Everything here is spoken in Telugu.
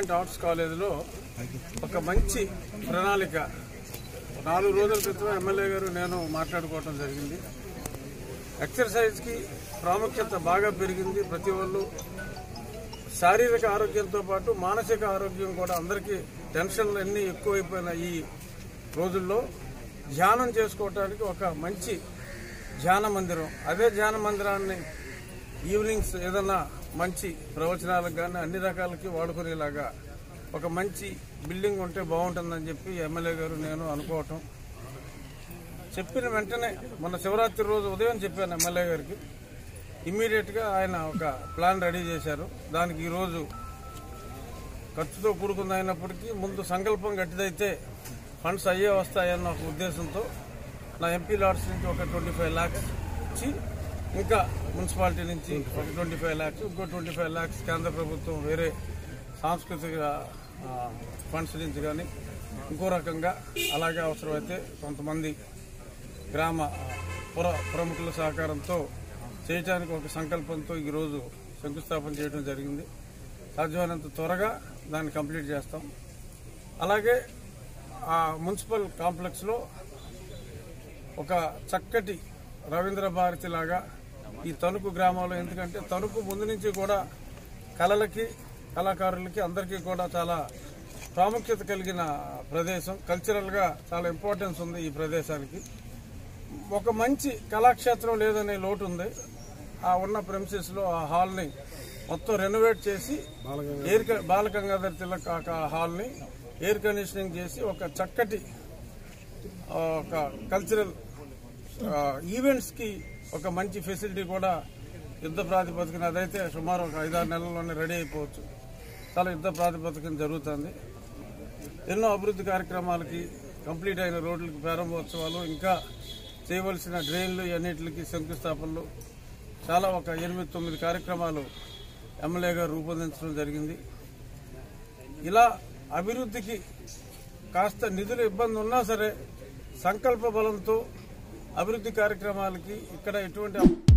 గవర్నమెంట్ ఆర్ట్స్ కాలేజీలో ఒక మంచి ప్రణాళిక నాలుగు రోజుల క్రితం ఎమ్మెల్యే గారు నేను మాట్లాడుకోవటం జరిగింది ఎక్సర్సైజ్కి ప్రాముఖ్యత బాగా పెరిగింది ప్రతి వాళ్ళు శారీరక ఆరోగ్యంతో పాటు మానసిక ఆరోగ్యం కూడా అందరికీ టెన్షన్లు అన్నీ ఎక్కువైపోయిన ఈ రోజుల్లో ధ్యానం చేసుకోవటానికి ఒక మంచి ధ్యాన మందిరం అదే ధ్యాన మందిరాన్ని ఈవినింగ్స్ ఏదన్నా మంచి ప్రవచనాలకు కానీ అన్ని రకాలకి వాడుకునేలాగా ఒక మంచి బిల్డింగ్ ఉంటే బాగుంటుందని చెప్పి ఎమ్మెల్యే గారు నేను అనుకోవటం చెప్పిన వెంటనే మొన్న శివరాత్రి రోజు ఉదయం చెప్పాను ఎమ్మెల్యే గారికి ఇమ్మీడియట్ గా ఆయన ఒక ప్లాన్ రెడీ చేశారు దానికి ఈ రోజు ఖర్చుతో కూడుకుంది అయినప్పటికీ ముందు సంకల్పం గట్టిదైతే ఫండ్స్ అయ్యే వస్తాయన్న ఒక ఉద్దేశంతో నా ఎంపీ లాడ్స్ నుంచి ఒక ట్వంటీ ఫైవ్ ల్యాక్స్ ఇచ్చి ఇంకా మున్సిపాలిటీ నుంచి ఒక ట్వంటీ ఫైవ్ ల్యాక్స్ ఇంకో ట్వంటీ ఫైవ్ ల్యాక్స్ కేంద్ర ప్రభుత్వం వేరే సాంస్కృతిక ఆ, ఫండ్స్ నుంచి కానీ ఇంకో రకంగా అలాగే అవసరమైతే కొంతమంది గ్రామ పుర ప్రముఖుల సహకారంతో చేయడానికి ఒక సంకల్పంతో ఈరోజు శంకుస్థాపన చేయడం జరిగింది సాధ్యమైనంత త్వరగా దాన్ని కంప్లీట్ చేస్తాం అలాగే ఆ మున్సిపల్ కాంప్లెక్స్లో ఒక చక్కటి రవీంద్ర భారతి లాగా ఈ తణుకు గ్రామంలో ఎందుకంటే తణుకు ముందు నుంచి కూడా కళలకి కళాకారులకి అందరికీ కూడా చాలా ప్రాముఖ్యత కలిగిన ప్రదేశం కల్చరల్గా చాలా ఇంపార్టెన్స్ ఉంది ఈ ప్రదేశానికి ఒక మంచి కళాక్షేత్రం లేదనే లోటు ఉంది ఆ ఉన్న ప్రెమిసెస్ లో ఆ హాల్ ని మొత్తం రెనోవేట్ చేసి ఎయిర్ క- బాలగంగాధర్ తిలక్ ఆ హాల్ ని ఎయిర్ కండిషనింగ్ చేసి ఒక చక్కటి ఆ, ఒక కల్చరల్ ఈవెంట్స్ కి ఒక మంచి ఫెసిలిటీ కూడా యుద్ధ ప్రాతిపదికన అదైతే సుమారు ఒక ఐదారు నెలల్లోనే రెడీ అయిపోవచ్చు చాలా యుద్ధ ప్రాతిపదికన జరుగుతుంది ఎన్నో అభివృద్ధి కార్యక్రమాలకి కంప్లీట్ అయిన రోడ్లకి ప్రారంభోత్సవాలు ఇంకా చేయవలసిన డ్రైన్లు అన్నిటికి శంకుస్థాపనలు చాలా ఒక ఎనిమిది తొమ్మిది కార్యక్రమాలు ఎమ్మెల్యే గారు రూపొందించడం జరిగింది ఇలా అభివృద్ధికి కాస్త నిధుల ఇబ్బంది ఉన్నా సరే సంకల్ప బలంతో అభివృద్ధి కార్యక్రమాలకి ఇక్కడ ఎటువంటి